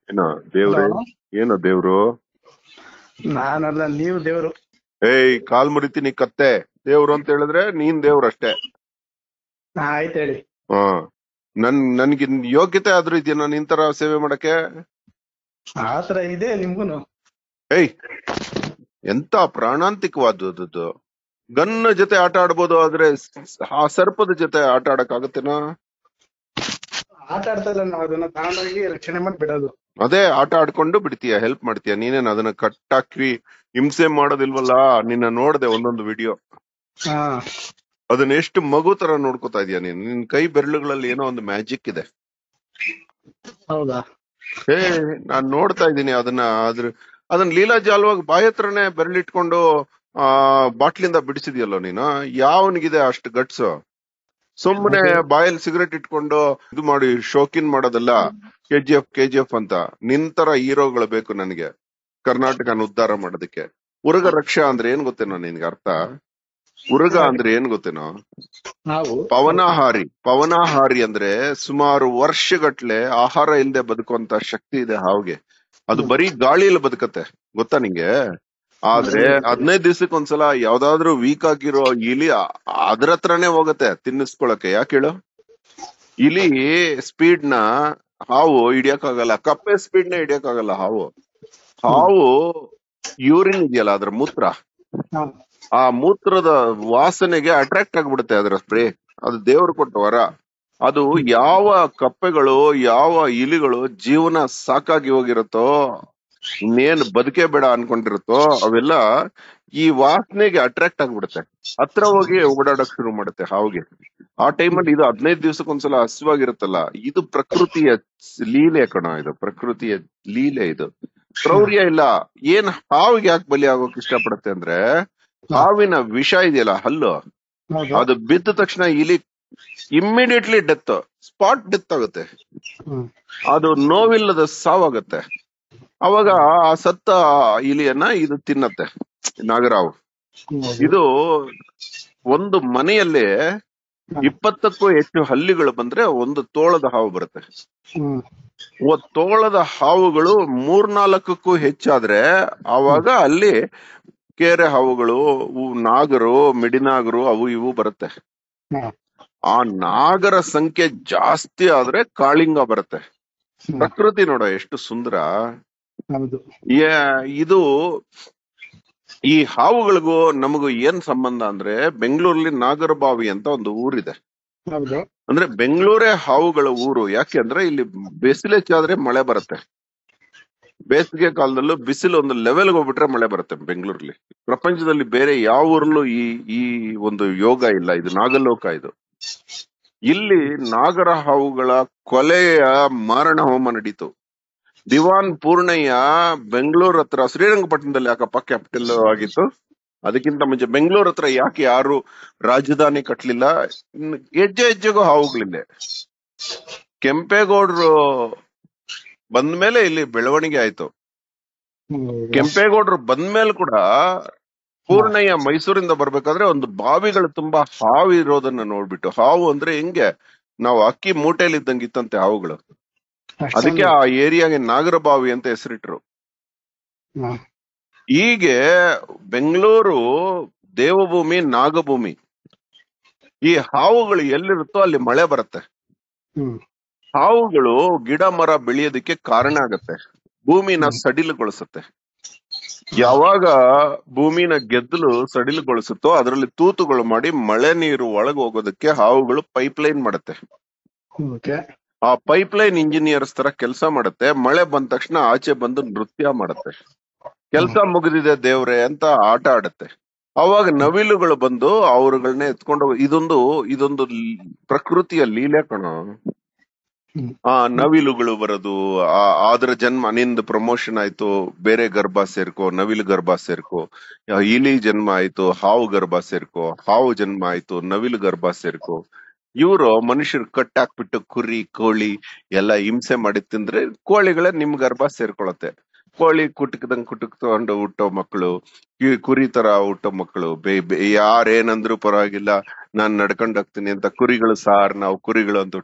ಏನೋ ದೇವ್ರೆ ಹಲೋ ಏನೋ ದೇವ್ರು ನಾನಲ್ಲ ನೀವು ದೇವರು ಏಯ್ ಕಾಲ್ ಮುರಿತೀನಿ ಕತ್ತೆ ದೇವ್ರು ಅಂತ ಹೇಳಿದ್ರೆ ನೀನ್ ದೇವ್ರು ಅಷ್ಟೇ ಆಯ್ತು ಹೇಳಿ ಹಾ ನನ್ ನನ್ಗೆ ಯೋಗ್ಯತೆ ಆದ್ರೂ ಇದೆಯಾ ನಿನ್ ತರ ಸೇವೆ ಮಾಡಕ್ಕೆ ಆತರ ಇದೆ ನಿಮ್ಗೂನು ಏಯ್ ಎಂತ ಪ್ರಾಣಾಂತಿಕವಾದದ್ದು ಗನ್ ಜೊತೆ ಆಟ ಆಡ್ಬೋದು ಆದ್ರೆ ಸ- ಆ ಸರ್ಪದ ಜೊತೆ ಆಟ ಆಡಕ್ ಆಗತ್ತೇನಾ ಆಟ ಆಡ್ತಾ ಇಲ್ಲ ನಾವು ಅದನ್ನ ತಗೊಂಡೋಗಿ ರಕ್ಷಣೆ ಮಾಡಿ ಬಿಡೋದು ಅದೇ ಆಟ ಆಡ್ಕೊಂಡು ಬಿಡ್ತೀಯ ಹೆಲ್ಪ್ ಮಾಡ್ತೀಯ ನೀನೇನ್ ಅದನ್ನ ಕಟ್ಟಾಕಿ ಹಿಂಸೆ ಮಾಡೋದಿಲ್ವಲ್ಲ ನಿನ್ನ ನೋಡ್ದೆ ಒಂದೊಂದು ವಿಡಿಯೋ ಹಾ ಅದನ್ನ ಎಷ್ಟು ಮಗು ತರ ನೋಡ್ಕೋತಾ ಇದೀಯ ನೀನ್ ನಿನ್ ಕೈ ಬೆರಳುಗಳಲ್ಲಿ ಏನೋ ಒಂದು ಮ್ಯಾಜಿಕ್ ಇದೆ ಹೌದಾ ಹೇ ನಾನ್ ನೋಡ್ತಾ ಇದ್ದೀನಿ ಅದನ್ನ ಅದ್ರ ಅದನ್ನ ಲೀಲಾ ಜಾಲವಾಗಿ ಬಾಯಿ ಹತ್ರನೇ ಬೆರಳಿಟ್ಕೊಂಡು ಆ ಬಾಟ್ಲಿಂದ ಬಿಡಿಸಿದ್ಯಲ್ಲೋ ನೀನು ಯಾವನಿಗಿದೆ ಅಷ್ಟು ಗಟ್ಸ್ ಸುಮ್ಮನೆ ಬಾಯಲ್ಲಿ ಸಿಗರೆಟ್ ಇಟ್ಕೊಂಡು ಇದು ಮಾಡಿ ಶೋಕಿನ್ ಮಾಡೋದಲ್ಲ ಕೆ ಜಿ ಎಫ್ ಕೆ ಜಿ ಎಫ್ ಅಂತ ನಿಂತರ ಹೀರೋಗಳು ಬೇಕು ನನಗೆ ಕರ್ನಾಟಕನ ಉದ್ಧಾರ ಮಾಡೋದಕ್ಕೆ ಉರುಗ ರಕ್ಷಾ ಅಂದ್ರೆ ಏನ್ ಗೊತ್ತೇನೋ ನಿನ್ಗೆ ಅರ್ಥ ಉರುಗ ಅಂದ್ರೆ ಏನ್ ಗೊತ್ತೇನೋ ನಾವು ಪವನಹಾರಿ ಪವನಹಾರಿ ಅಂದ್ರೆ ಸುಮಾರು ವರ್ಷಗಟ್ಲೆ ಆಹಾರ ಇಲ್ಲದೆ ಬದುಕುವಂತ ಶಕ್ತಿ ಇದೆ ಹಾವಿಗೆ ಅದು ಬರೀ ಗಾಳಿಯಲ್ಲಿ ಬದುಕತ್ತೆ ಗೊತ್ತಾ ನಿಂಗೆ ಆದ್ರೆ ಹದಿನೈದು ದಿವ್ಸಕ್ಕೆ ಒಂದ್ಸಲ ಯಾವ್ದಾದ್ರು ವೀಕ್ ಆಗಿರೋ ಇಲಿ ಆ- ಅದ್ರ ಹತ್ರನೇ ಹೋಗತ್ತೆ ತಿನ್ನಿಸ್ಕೊಳಕ್ಕೆ ಯಾಕೆ ಹೇಳು ಇಲಿ ಸ್ಪೀಡ್ ನ ಹಾವು ಹಿಡಿಯಕ್ಕಾಗಲ್ಲ ಕಪ್ಪೆ ಸ್ಪೀಡ್ ನ ಹಿಡಿಯಕ್ಕಾಗಲ್ಲ ಹಾವು ಹಾವು ಯೂರಿನ್ ಇದೆಯಲ್ಲ ಅದ್ರ ಮೂತ್ರ ಹಾ. ಆ ಮೂತ್ರದ ವಾಸನೆಗೆ ಅಟ್ರಾಕ್ಟ್ ಆಗ್ಬಿಡುತ್ತೆ ಅದರ ಸ್ಪ್ರೇ ಅದು ದೇವ್ರು ಕೊಟ್ಟ ವರ ಅದು ಯಾವ ಕಪ್ಪೆಗಳು ಯಾವ ಇಲಿಗಳು ಜೀವನ ಸಾಕಾಗಿ ಹೋಗಿರುತ್ತೋ ಇನ್ನೇನ್ ಬದುಕೇ ಬೇಡ ಅನ್ಕೊಂಡಿರುತ್ತೋ ಅವೆಲ್ಲ ಈ ವಾಸನೆಗೆ ಅಟ್ರಾಕ್ಟ್ ಆಗ್ಬಿಡುತ್ತೆ ಹತ್ರ ಹೋಗಿ ಓಡಾಡಕ್ ಶುರು ಮಾಡುತ್ತೆ ಹಾವಿಗೆ ಆ ಟೈಮಲ್ಲಿ ಇದು ಹದಿನೈದು ದಿವ್ಸಕ್ಕೊಂದ್ಸಲ ಹಸಿವಾಗಿರುತ್ತಲ್ಲ ಇದು ಪ್ರಕೃತಿಯ ಲೀಲೆ ಕಣ ಇದು ಪ್ರಕೃತಿಯ ಲೀಲೆ ಇದು ಕ್ರೌರ್ಯ ಇಲ್ಲ ಏನ್ ಹಾವಿಗೆ ಯಾಕೆ ಬಲಿ ಆಗೋಕ್ ಇಷ್ಟಪಡುತ್ತೆ ಅಂದ್ರೆ ಹಾವಿನ ವಿಷ ಇದೆಯಲ್ಲ ಹಲ್ಲು ಹೌದು ಅದು ಬಿದ್ದ ತಕ್ಷಣ ಇಲಿ ಇಮ್ಮಿಡಿಯೇಟ್ಲಿ ಡೆತ್ ಸ್ಪಾಟ್ ಡೆತ್ ಆಗುತ್ತೆ ಹ್ಮ್. ಅದು ನೋವಿಲ್ಲದ ಸಾವಾಗುತ್ತೆ ಅವಾಗ ಆ ಸತ್ತ ಇಲಿಯನ್ನ ಇದು ತಿನ್ನತ್ತೆ ನಾಗರಾವು ಹೌದು. ಇದು ಒಂದು ಮನೆಯಲ್ಲೇ ಇಪ್ಪತ್ತಕ್ಕೂ ಹೆಚ್ಚು ಹಲ್ಲಿಗಳು ಬಂದ್ರೆ ಒಂದು ತೋಳದ ಹಾವು ಬರುತ್ತೆ ಹ್ಮ್. ಒ- ತೋಳದ ಹಾವುಗಳು ಮೂರ್ನಾಲ್ಕಕ್ಕೂ ಹೆಚ್ಚಾದ್ರೆ ಆವಾಗ ಅಲ್ಲಿ ಕೇರೆ ಹಾವುಗಳು ಉ- ನಾಗರು ಮಿಡಿನಾಗರು ಅವು ಇವು ಬರುತ್ತೆ ಹಾ. ಆ ನಾಗರ ಸಂಖ್ಯೆ ಜಾಸ್ತಿ ಆದ್ರೆ ಕಾಳಿಂಗ ಬರುತ್ತೆ ಹ್ಮ್. ಪ್ರಕೃತಿ ನೋಡ ಎಷ್ಟು ಸುಂದರ ಹೌದು ಯಾ- ಇದು ಈ ಹಾವುಗಳಿಗೂ ನಮಗೂ ಏನ್ ಸಂಬಂಧ ಅಂದ್ರೆ ಬೆಂಗಳೂರಲ್ಲಿ ನಾಗರಬಾವಿ ಅಂತ ಒಂದು ಊರಿದೆ ಹೌದು ಅಂದ್ರೆ ಬೆಂಗಳೂರೇ ಹಾವುಗಳ ಊರು ಯಾಕೆ ಅಂದ್ರೆ ಇಲ್ಲಿ ಬಿಸಿಲು ಹೆಚ್ಚಾದ್ರೆ ಮಳೆ ಬರುತ್ತೆ ಬೇಸಿಗೆ ಕಾಲದಲ್ಲೂ ಬಿಸಿಲು ಒಂದು ಲೆವೆಲ್ಗೆ ಹೋಗ್ಬಿಟ್ರೆ ಮಳೆ ಬರುತ್ತೆ ಬೆಂಗಳೂರಲ್ಲಿ ಪ್ರಪಂಚದಲ್ಲಿ ಬೇರೆ ಯಾವ ಊರಲ್ಲೂ ಈ ಈ ಒಂದು ಯೋಗ ಇಲ್ಲ ಇದು ನಾಗಲೋಕ ಇದು ಇಲ್ಲಿ ನಾಗರ ಹಾವುಗಳ ಕೊಲೆಯ ಮಾರಣ ಹೋಮ ನಡೀತು ದಿವಾನ್ ಪೂರ್ಣಯ್ಯ ಬೆಂಗಳೂರು ಹತ್ರ ಶ್ರೀರಂಗಪಟ್ಟಣದಲ್ಲಿ ಯಾಕಪ್ಪ ಕ್ಯಾಪಿಟಲ್ ಆಗಿತ್ತು ಅದಕ್ಕಿಂತ ಮುಂಚೆ ಬೆಂಗಳೂರು ಹತ್ರ ಯಾಕೆ ಯಾರು ರಾಜಧಾನಿ ಕಟ್ಲಿಲ್ಲ ಇನ್ನು ಹೆಜ್ಜೆ ಹೆಜ್ಜೆಗೂ ಹಾವುಗಳಿದೆ ಕೆಂಪೇಗೌಡರು ಬಂದ್ಮೇಲೆ ಇಲ್ಲಿ ಬೆಳವಣಿಗೆ ಆಯ್ತು ಹೌದು. ಕೆಂಪೇಗೌಡರು ಬಂದ್ಮೇಲೆ ಕೂಡ ಪೂರ್ಣಯ್ಯ ಮೈಸೂರಿಂದ ಬರ್ಬೇಕಾದ್ರೆ ಒಂದು ಬಾವಿಗಳು ತುಂಬಾ ಹಾವು ಇರೋದನ್ನ ನೋಡ್ಬಿಟ್ಟು ಹಾವು ಅಂದ್ರೆ ಹೆಂಗೆ ನಾವು ಅಕ್ಕಿ ಮೂಟೆಯಲ್ಲಿ ಇದ್ದಂಗೆ ಇತ್ತಂತೆ ಹಾವುಗಳು ಅಷ್ಟೊಂದು- ಅದಕ್ಕೆ ಆ ಏರಿಯಾಗೆ ನಾಗರಬಾವಿ ಅಂತ ಹೆಸರಿಟ್ರು ಹಾ. ಹೀಗೆ ಬೆಂಗಳೂರು ದೇವಭೂಮಿ ನಾಗಭೂಮಿ ಈ ಹಾವುಗಳು ಎಲ್ಲಿರುತ್ತೋ ಅಲ್ಲಿ ಮಳೆ ಬರುತ್ತೆ ಹ್ಮ್. ಹಾವುಗಳು ಗಿಡ ಮರ ಬೆಳೆಯೋದಕ್ಕೆ ಕಾರಣ ಆಗತ್ತೆ ಭೂಮಿನ ಸಡಿಲಗೊಳಿಸುತ್ತೆ ಯಾವಾಗ ಭೂಮಿನ ಗೆದ್ದಲು ಸಡಿಲಗೊಳಿಸುತ್ತೋ ಅದರಲ್ಲಿ ತೂತುಗಳು ಮಾಡಿ ಮಳೆ ನೀರು ಒಳಗೆ ಹೋಗೋದಕ್ಕೆ ಹಾವುಗಳು ಪೈಪ್ ಲೈನ್ ಮಾಡುತ್ತೆ ಓಕೆ ಆ ಪೈಪ್ ಲೈನ್ ಇಂಜಿನಿಯರ್ಸ್ ತರ ಕೆಲಸ ಮಾಡುತ್ತೆ ಮಳೆ ಬಂದ ತಕ್ಷಣ ಆಚೆ ಬಂದು ನೃತ್ಯ ಮಾಡುತ್ತೆ ಕೆಲಸ ಮುಗಿದಿದೆ ದೇವ್ರೆ ಅಂತ ಆಟ ಆಡುತ್ತೆ ಅವಾಗ ನವಿಲುಗಳು ಬಂದು ಅವರುಗಳನ್ನ ಎತ್ಕೊಂಡು ಹೋಗ್- ಇದೊಂದು ಇದೊಂದು ಲ್- ಪ್ರಕೃತಿಯ ಲೀಲೆ ಕಣೋ ಹ್ಮ್. ಆ ನವಿಲುಗಳು ಬರೋದು ಆ ಅದ್ರ ಜನ್ಮ ನಿಂದು ಪ್ರಮೋಷನ್ ಆಯ್ತು ಬೇರೆ ಗರ್ಭ ಸೇರ್ಕೋ ನವಿಲು ಗರ್ಭ ಸೇರ್ಕೋ ಆ, ಇಲಿ ಜನ್ಮ ಆಯ್ತು ಹಾವು ಗರ್ಭ ಸೇರ್ಕೋ ಹಾವು ಜನ್ಮ ಆಯ್ತು ನವಿಲು ಗರ್ಭ ಸೇರ್ಕೋ ಇವರು ಮನುಷ್ಯರು ಕಟ್ಟಾಕ್ಬಿಟ್ಟು ಕುರಿ ಕೋಳಿ ಎಲ್ಲ ಹಿಂಸೆ ಮಾಡಿ ತಿಂದ್ರೆ ಕೋಳಿಗಳೇ ನಿಮ್ ಗರ್ಭ ಸೇರ್ಕೊಳತ್ತೆ ಕೋಳಿ ಕುಟುಕದಂಗ್ ಕುಟುಕ್ತಕೊಂಡು ಹುಟ್ಟೋ ಮಕ್ಕಳು ಈ ಕುರಿ ತರ ಹುಟ್ಟೋ ಮಕ್ಕಳು ಬೇ ಬೇ- ಯಾರೇನಂದ್ರು ಪರವಾಗಿಲ್ಲ ನಾನ್ ನಡ್ಕೊಂಡ್ ಹೋಗ್ತೀನಿ ಅಂತ ಕುರಿಗಳು ಸಾರ್ ನಾವು ಕುರಿಗಳು ಅಂತ ಹುಟ್ಟು